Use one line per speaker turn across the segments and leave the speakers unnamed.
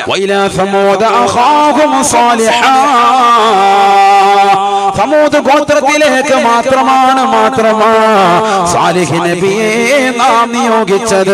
وإلى ثمود أخاهم صالحا സമൂത് ഗോത്രത്തിലേക്ക് മാത്രമാണ് മാത്രമാ സാലിഹ് നബിയെ നാം നിയോഗിച്ചത്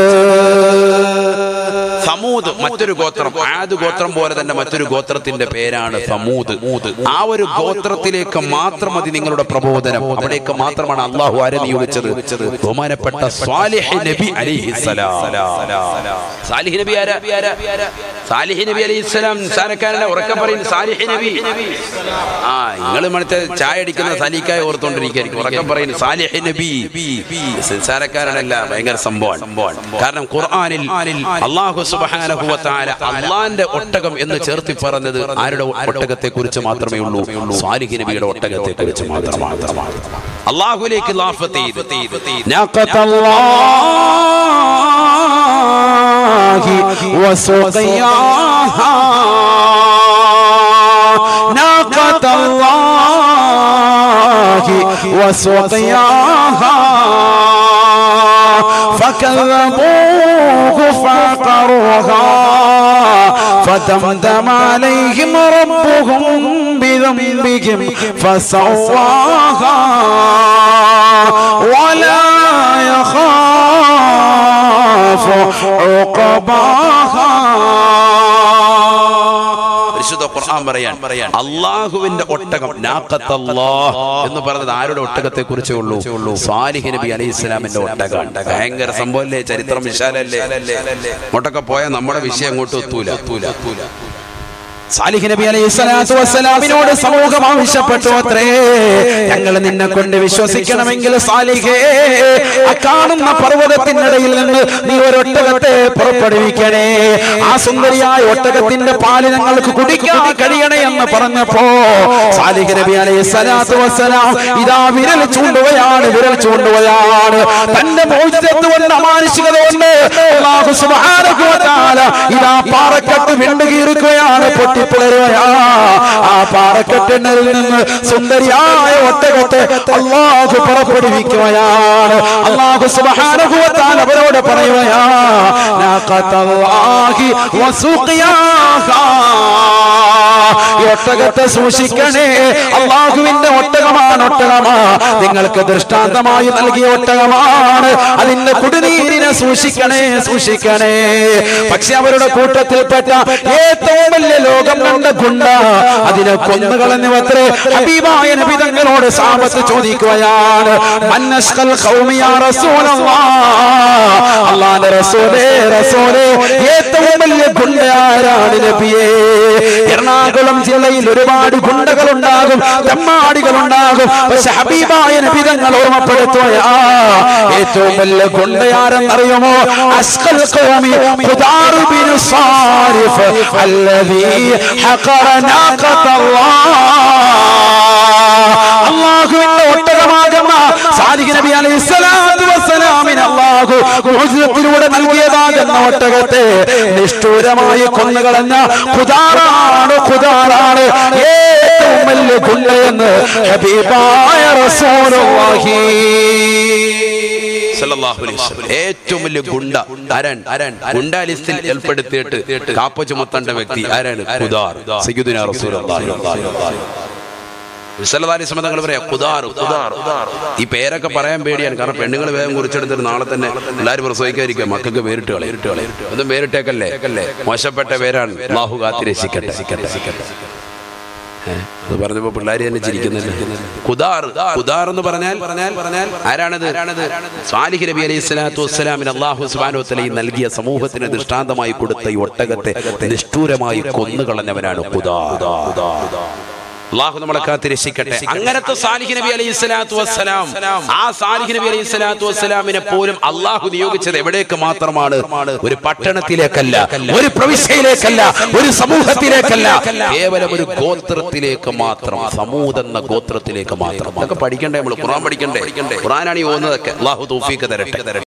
സമൂത് മറ്റൊരു ഗോത്രം ആദ് ഗോത്രം പോലെ തന്നെ മറ്റൊരു ഗോത്രത്തിന്റെ പേരാണ് സമൂത് ആ ഒരു ഗോത്രത്തിലേക്ക് മാത്രം മതി നിങ്ങളുടെ പ്രബോധനം അവിടേക്ക് മാത്രമാണ് അള്ളാഹു ആരെ നിയോഗിച്ചത് ബഹുമാനപ്പെട്ട സ്വാലിഹ് നബി അലിഹിസ്സലാം സാലിഹ് നബി ആരാ സാലിഹ് നബി അലിഹിസ്സലാം സാരക്കാരനെ ഉറക്കം പറയും സാലിഹ് നബി ആ നിങ്ങൾ മണത്തെ ചായ അടിക്കുന്ന സലീക്കായ ഓർത്തോണ്ടിരിക്കും ഉറക്കം പറയുന്നു സാലിഹ് നബി സംസാരക്കാരനല്ല ഭയങ്കര സംഭവമാണ് കാരണം ഖുർആനിൽ അള്ളാഹു സുബ്ഹാനഹു വ തആല അള്ളാന്റെ ഒട്ടകം എന്ന് ചേർത്തി പറഞ്ഞത് ആരുടെ ഒട്ടകത്തെ കുറിച്ച് മാത്രമേ ഉള്ളൂ സാലിഹ് നബിയുടെ ഒട്ടകത്തെ കുറിച്ച് മാത്രമാണ് അള്ളാഹുലേക്ക് ലാഫത്ത് ചെയ്ത്
ناقة الله وسقياها ناقة الله وسقياها فكذبوه فعقروها فدمدم عليهم ربهم بذنبهم فسواها ولا يخاف عقباها
പരിശുദ്ധ ഖുർആൻ പറയാൻ പറയാൻ അള്ളാഹുവിന്റെ ഒട്ടകം നാഖത്തല്ലാഹ് എന്ന് പറഞ്ഞത് ആരുടെ ഒട്ടകത്തെ കുറിച്ചേ ഉള്ളൂ സാലിഹ് നബി അലൈഹി ഇസ്ലാമിന്റെ ഒട്ടകം ഭയങ്കര സംഭവല്ലേ ചരിത്രം വിശാലല്ലേ അങ്ങോട്ടൊക്കെ പോയാൽ നമ്മുടെ വിഷയം അങ്ങോട്ട് എത്തൂല എത്തൂല എത്തൂല
സാലിഹ് നബി അലൈഹി സ്വലാത്തു വസ്സലാമിനോട് സമൂഹം ആവശ്യപ്പെട്ടു അത്രേ ഞങ്ങൾ നിന്നെ കൊണ്ട് വിശ്വസിക്കണമെങ്കിൽ സാലിഹേ ആ കാണുന്ന പർവ്വതത്തിനിടയിൽ നിന്ന് നീ ഒരൊട്ടകത്തെ പുറപ്പെടുവിക്കണേ ആ സുന്ദരിയായ ഒട്ടകത്തിന്റെ പാല് ഞങ്ങൾക്ക് കുടിക്കാൻ കഴിയണേ എന്ന് പറഞ്ഞപ്പോ സാലിഹ് നബി അലൈഹി സ്വലാത്തു വസ്സലാം ഇതാ വിരൽ ചൂണ്ടുകയാണ് വിരൽ ചൂണ്ടുകയാണ് തന്റെ മോചിതത്വ കൊണ്ട് അമാനുഷികത കൊണ്ട് അല്ലാഹു സുബ്ഹാനഹു വ തആല ഇതാ പാറക്കെട്ട് വിണ്ടുകീറുകയാണ് പൊട്ടിപ്പിളരുകയാ ആ പാറക്കെട്ടിനിൽ നിന്ന് സുന്ദരിയായ ഒട്ടകത്തെ അള്ളാഹു പുറപ്പെടുവിക്കുകയാണ് അള്ളാഹു സുബ്ഹാനഹു വ തആല അവരോട് പറയുകയാ നാഖത്തല്ലാഹി വസുഖിയാഹാ ഈ ഒട്ടകത്തെ സൂക്ഷിക്കണേ അള്ളാഹുവിന്റെ ഒട്ടകമാണ് ഒട്ടകമാ നിങ്ങൾക്ക് ദൃഷ്ടാന്തമായി നൽകിയ ഒട്ടകമാണ് അതിന്റെ കുടിനീരിനെ സൂക്ഷിക്കണേ സൂക്ഷിക്കണേ പക്ഷെ അവരുടെ കൂട്ടത്തിൽപ്പെട്ട ഏറ്റവും വലിയ ലോകം കണ്ട ഗുണ്ട അതിനെ കൊന്നുകളഞ്ഞു അത്രേ ഹബീബായ നബി തങ്ങളോട് സാപത്ത് ചോദിക്കുകയാണ് മന്നസ്കൽ ഖൗമിയാ റസൂലല്ലാഹ് അല്ലാഹുവിന്റെ റസൂലേ റസൂലേ ഏറ്റവും വലിയ ഗുണ്ട ആരാണ് നബിയേ എറണാകുളം ജില്ലയിൽ ഒരുപാട് ഗുണ്ടകൾ ഉണ്ടാകും തെമ്മാടികൾ ഉണ്ടാകും പക്ഷെ ഹബീബായ നബി തങ്ങൾ ഓർമ്മപ്പെടുത്തുകയാ ഏറ്റവും വലിയ ഗുണ്ടയാരെന്നറിയുമോ അസ്കൽ ഖൗമി ഖുദാർ ബിൻ സാരിഫ് അല്ലദീ ഹഖറ നാഖത്തല്ലാഹ് അല്ലാഹുവിന്റെ ഒട്ടകമാകുന്ന സാദിഖ് നബി അലൈഹി സ്വലാത്തു വസ്സലാമിന് അല്ലാഹു മുഅ്ജിസത്തിലൂടെ നൽകിയതാകുന്ന ഒട്ടകത്തെ നിഷ്ഠൂരമായി കൊന്നുകളഞ്ഞ ഖുദാറാണ് ഖുദാറാണ് ഏറ്റവും വലിയ ഗുണ്ടയെന്ന് ഹബീബായ റസൂലുള്ളാഹി
സല്ലല്ലാഹു അലൈഹി വസല്ലം. ഏറ്റവും വലിയ ഗുണ്ട ആരാൻ ആരാൻ ഗുണ്ട ലിസ്റ്റിൽ ഏർപ്പെടുത്തിയിട്ട് കാപ്പ ചുമത്തേണ്ട വ്യക്തി ആരാണ് ഖുദാർ സയ്യിദുനാ റസൂലുള്ളാഹി തങ്ങൾ പറയാ ഖുദാർ ഖുദാർ ഈ പേരൊക്കെ പറയാൻ പേടിയാണ് കാരണം പെണ്ണുങ്ങൾ വേഗം കുറിച്ചെടുത്തിട്ട് നാളെ തന്നെ എല്ലാവരും പ്രസവിക്കാതിരിക്കുക മക്കൾക്ക് പേരിട്ട് കളയും ഒന്നും പേരിട്ടേക്കല്ലേ മോശപ്പെട്ട പേരാണ് അല്ലാഹു കാത്തിരക്ഷിക്കട്ടെ ഏ? അത് പറഞ്ഞപ്പോ പിള്ളേര് തന്നെ ചിരിക്കുന്നില്ല ഖുദാർ ഖുദാർ എന്ന് പറഞ്ഞാൽ പറഞ്ഞാൽ പറഞ്ഞാൽ ആരാണത് ആരാണത് സാലിഹ് നബി അലൈഹി സ്വലാത്തു വസ്സലാമിന് അള്ളാഹു സുബ്ഹാനഹു വ തആല നൽകിയ സമൂഹത്തിന് ദൃഷ്ടാന്തമായി കൊടുത്ത ഈ ഒട്ടകത്തെ നിഷ്ഠൂരമായി കൊന്നുകളഞ്ഞവനാണ് ഖുദാർ അള്ളാഹു നമ്മളെ കാത്തിരക്ഷിക്കട്ടെ അങ്ങനത്തെ സാലിഹ് നബി അലൈഹി സ്വലാത്തു വസ്സലാം ആ സാലിഹ് നബി അലൈഹി സ്വലാത്തു വസ്സലാമിനെ പോലും അള്ളാഹു നിയോഗിച്ചത് എവിടേക്ക് മാത്രമാണ് ഒരു പട്ടണത്തിലേക്കല്ല ഒരു പ്രവിശ്യയിലേക്കല്ല ഒരു സമൂഹത്തിലേക്കല്ല കേവലം ഒരു ഗോത്രത്തിലേക്ക് മാത്രം സമൂഹം എന്ന ഗോത്രത്തിലേക്ക് മാത്രം അതൊക്കെ പഠിക്കണ്ടേ നമ്മൾ ഖുറാൻ പഠിക്കണ്ടേ ഖുറാനാണ് ഈ ഓന്നതൊക്കെ അള്ളാഹു തൗഫീഖ് തരട്ടെ